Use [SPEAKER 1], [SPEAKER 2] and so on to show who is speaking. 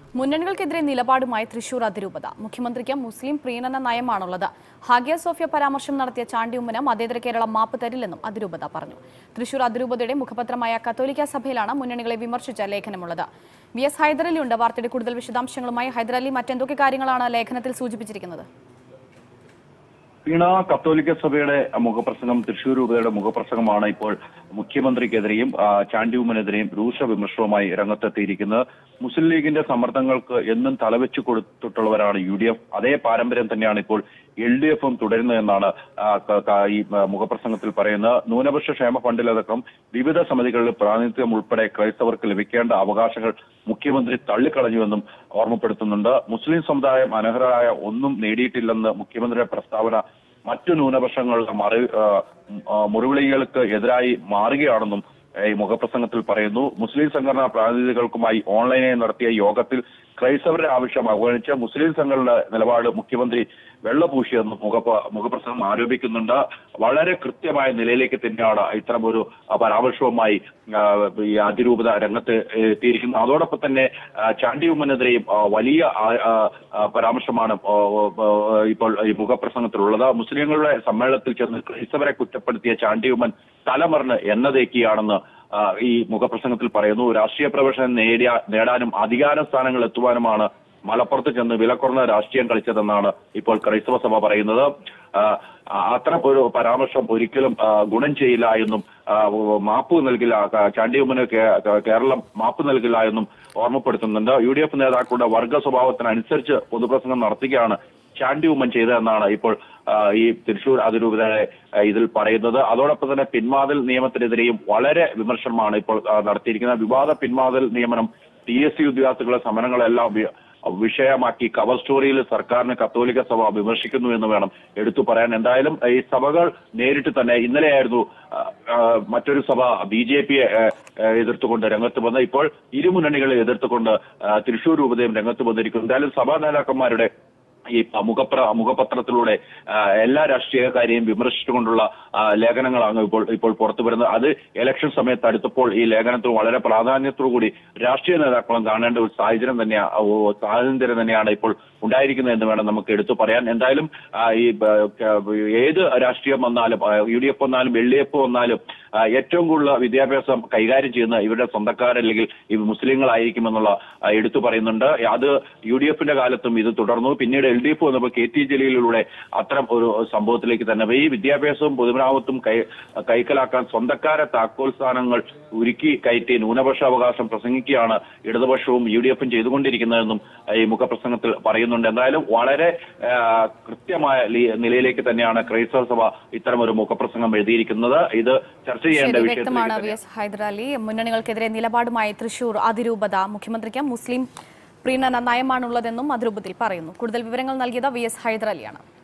[SPEAKER 1] മുന്നണികൾക്കെതിരെ നിലപാടുമായി തൃശൂർ അതിരൂപത മുഖ്യമന്ത്രിക്ക് മുസ്ലിം പ്രീണന നയമാണുള്ളത് ഹാഗിയ സോഫിയ പരാമർശം നടത്തിയ ചാണ്ടിയുമ്മന് മതേതര കേരളം മാപ്പ് തരില്ലെന്നും അതിരൂപത പറഞ്ഞു തൃശൂർ അതിരൂപതയുടെ മുഖപത്രമായ കത്തോലിക്ക സഭയിലാണ് മുന്നണികളെ വിമർശിച്ച ലേഖനമുള്ളത് വി എസ് ഹൈദരലി ഉണ്ട് വാർത്തയുടെ കൂടുതൽ വിശദാംശങ്ങളുമായി ഹൈദരലി മറ്റെന്തൊക്കെ കാര്യങ്ങളാണ് ലേഖനത്തിൽ സൂചിപ്പിച്ചിരിക്കുന്നത്
[SPEAKER 2] വീണ കത്തോലിക്ക സഭയുടെ മുഖപ്രസംഗം തൃശൂർ രൂപതയുടെ മുഖപ്രസംഗമാണ് ഇപ്പോൾ മുഖ്യമന്ത്രിക്കെതിരെയും ആ, ചാണ്ടിയുമ്മനെതിരെയും രൂക്ഷ വിമർശനവുമായി രംഗത്തെത്തിയിരിക്കുന്നത് മുസ്ലിം ലീഗിന്റെ സമ്മർദ്ദങ്ങൾക്ക് എന്നും തലവെച്ചു കൊടുത്തിട്ടുള്ളവരാണ് യു ഡി എഫ് അതേ പാരമ്പര്യം തന്നെയാണ് ഇപ്പോൾ എൽ ഡി എഫും തുടരുന്നതെന്നാണ് ആ, ക- ക- ഈ ആ, മുഖപ്രസംഗത്തിൽ പറയുന്നത് ന്യൂനപക്ഷ ക്ഷേമ ഫണ്ടിലടക്കം വിവിധ സമിതികളിൽ പ്രാതിനിധ്യം ഉൾപ്പെടെ ക്രൈസ്തവർക്ക് ലഭിക്കേണ്ട അവകാശങ്ങൾ മുഖ്യമന്ത്രി തള്ളിക്കളഞ്ഞുവെന്നും ഓർമ്മപ്പെടുത്തുന്നുണ്ട് മുസ്ലിം സമുദായം അനർഹരായ ഒന്നും നേടിയിട്ടില്ലെന്ന് മുഖ്യമന്ത്രിയുടെ പ്രസ്താവന മറ്റു ന്യൂനപക്ഷങ്ങളുടെ മറി ആ, ആ, മുറിവിളികൾക്ക് എതിരായി മാറുകയാണെന്നും ഈ മുഖപ്രസംഗത്തിൽ പറയുന്നു മുസ്ലിം സംഘടനാ പ്രതിനിധികൾക്കുമായി ഓൺലൈനായി നടത്തിയ യോഗത്തിൽ ക്രൈസ്തവരുടെ ആവശ്യം അവഗണിച്ച മുസ്ലിം സംഘങ്ങളുടെ നിലപാട് മുഖ്യമന്ത്രി വെള്ളപൂശിയെന്നും മുഖ മുഖപ്രസംഗം ആരോപിക്കുന്നുണ്ട് വളരെ കൃത്യമായ നിലയിലേക്ക് തന്നെയാണ് ഇത്തരം ഒരു ആ, പരാമർശവുമായി ആ, ഈ അതിരൂപത രംഗത്ത് എത്തിയിരിക്കുന്നത് അതോടൊപ്പം തന്നെ ആ, ചാണ്ടി ഉമ്മനെതിരെയും ആ, വലിയ ആ, ആ, ആ, പരാമർശമാണ് ആ, ആ, ഇപ്പോൾ ഈ മുഖപ്രസംഗത്തിലുള്ളത് മുസ്ലിങ്ങളുടെ സമ്മേളനത്തിൽ ചെന്ന് ക്രൈസ്തവരെ കുറ്റപ്പെടുത്തിയ ചാണ്ടി ഉമ്മൻ തലമറിഞ്ഞ് എണ്ണതേക്കിയാണെന്ന് ആ, ഈ മുഖപ്രസംഗത്തിൽ പറയുന്നു രാഷ്ട്രീയ പ്രവേശനം നേടിയ നേടാനും അധികാര സ്ഥാനങ്ങൾ എത്തുവാനുമാണ് മലപ്പുറത്ത് ചെന്ന് വില കുറഞ്ഞ രാഷ്ട്രീയം കളിച്ചതെന്നാണ് ഇപ്പോൾ ക്രൈസ്തവ സഭ പറയുന്നത് ആ, അത്തരം ഒരു പരാമർശം ഒരിക്കലും ആ, ഗുണം ചെയ്യില്ല എന്നും ആ, മാപ്പ് നൽകില്ല ക- ചാണ്ടിയുമ്മന് കേ- ക- കേരളം മാപ്പ് നൽകില്ല എന്നും ഓർമ്മപ്പെടുത്തുന്നുണ്ട് യു ഡി എഫ് നേതാക്കളുടെ വർഗ സ്വഭാവത്തിനനുസരിച്ച് പൊതുപ്രസംഗം നടത്തുകയാണ് ചാണ്ടി ഉമ്മൻ ചെയ്തതെന്നാണ് ഇപ്പോൾ ആ, ഈ തൃശൂർ അതിരൂപതയുടെ ആ, ഇതിൽ പറയുന്നത് അതോടൊപ്പം തന്നെ പിൻവാതിൽ നിയമത്തിനെതിരെയും വളരെ വിമർശനമാണ് ഇപ്പോൾ ആ, നടത്തിയിരിക്കുന്നത് വിവാദ പിൻവാതിൽ നിയമനം ടി എസ് സി ഉദ്യോഗാർത്ഥികളുടെ സമരങ്ങളെല്ലാം വി- വിഷയമാക്കി കവർ സ്റ്റോറിയിൽ സർക്കാരിനെ കത്തോലിക്ക സഭ വിമർശിക്കുന്നു എന്ന് വേണം എടുത്തു പറയാൻ എന്തായാലും ഈ സഭകൾ നേരിട്ട് തന്നെ ഇന്നലെയായിരുന്നു ആ, ആ, മറ്റൊരു സഭ ബി ജെ പിയെ എതിർത്തുകൊണ്ട് രംഗത്ത് വന്ന് ഇപ്പോൾ ഇരുമുന്നണികളെ എതിർത്തുകൊണ്ട് ആ, തൃശൂർ രൂപതയും രംഗത്ത് വന്നിരിക്കുന്നു എന്തായാലും സഭാ നേതാക്കന്മാരുടെ ഈ മുഖപ്ര മുഖപത്രത്തിലൂടെ ആ, എല്ലാ രാഷ്ട്രീയക്കാരെയും വിമർശിച്ചുകൊണ്ടുള്ള ആ, ലേഖനങ്ങളാണ് ഇപ്പോൾ ഇപ്പോൾ പുറത്തു വരുന്നത് അത് ഇലക്ഷൻ സമയത്ത് അടുത്തപ്പോൾ ഈ ലേഖനത്തിൽ വളരെ പ്രാധാന്യത്തോടു കൂടി രാഷ്ട്രീയ നേതാക്കളും കാണേണ്ട ഒരു സാഹചര്യം തന്നെയാണ് സാഹചര്യം തന്നെയാണ് ഇപ്പോൾ ഉണ്ടായിരിക്കുന്നത് എന്ന് വേണം നമുക്ക് എടുത്തു പറയാൻ എന്തായാലും ആ, ഈ ബ- ക- ഏത് രാഷ്ട്രീയം വന്നാലും യു ഡി എഫ് വന്നാലും എൽ ഡി എഫ് വന്നാലും ആ, ഏറ്റവും കൂടുതൽ വിദ്യാഭ്യാസം കൈകാര്യം ചെയ്യുന്ന ഇവരുടെ സ്വന്തക്കാരല്ലെങ്കിൽ ഈ മുസ്ലിങ്ങളായിരിക്കുമെന്നുള്ള ആ, എടുത്തു പറയുന്നുണ്ട് അത് യു ഡി എഫിന്റെ കാലത്തും ഇത് തുടർന്നു പിന്നീട് എൽ ഡി എഫ് വന്നപ്പോൾ കെ ടി ജലീലിലൂടെ അത്തരം ഒരു സംഭവത്തിലേക്ക് തന്നെ പോയി. ഈ വിദ്യാഭ്യാസവും പൊതുമരാമത്തും കൈ കൈക്കലാക്കാൻ സ്വന്തക്കാരെ താക്കോൽ സ്ഥാനങ്ങൾ ഉരുക്കി കയറ്റി ന്യൂനപക്ഷ അവകാശം പ്രസംഗിക്കുകയാണ് ഇടതുപക്ഷവും യു ഡി എഫും ചെയ്തുകൊണ്ടിരിക്കുന്നതെന്നും ആ, ഈ മുഖപ്രസംഗത്തിൽ പറയുന്നുണ്ട് എന്തായാലും വളരെ ആ, കൃത്യമായ ലി- നിലയിലേക്ക് തന്നെയാണ് ക്രൈസ്തവ സഭ ഇത്തരം ഒരു മുഖപ്രസംഗം എഴുതിയിരിക്കുന്നത് ഇത് ചർച്ച ചെയ്യേണ്ട
[SPEAKER 1] ശരി
[SPEAKER 2] വിഷയത്തിലേക്ക്
[SPEAKER 1] വ്യക്തമാണ് വി
[SPEAKER 2] തന്നെയാണ്.
[SPEAKER 1] എസ് ഹൈദരാലി മുന്നണികൾക്കെതിരെ നിലപാടുമായി തൃശൂർ അതിരൂപത മുഖ്യമന്ത്രിക്ക് മുസ്ലിം പ്രീണന നയമാണുള്ളതെന്നും അതിരൂപതയിൽ പറയുന്നു കൂടുതൽ വിവരങ്ങൾ നൽകിയത് വി എസ് ഹൈദരാലിയാണ്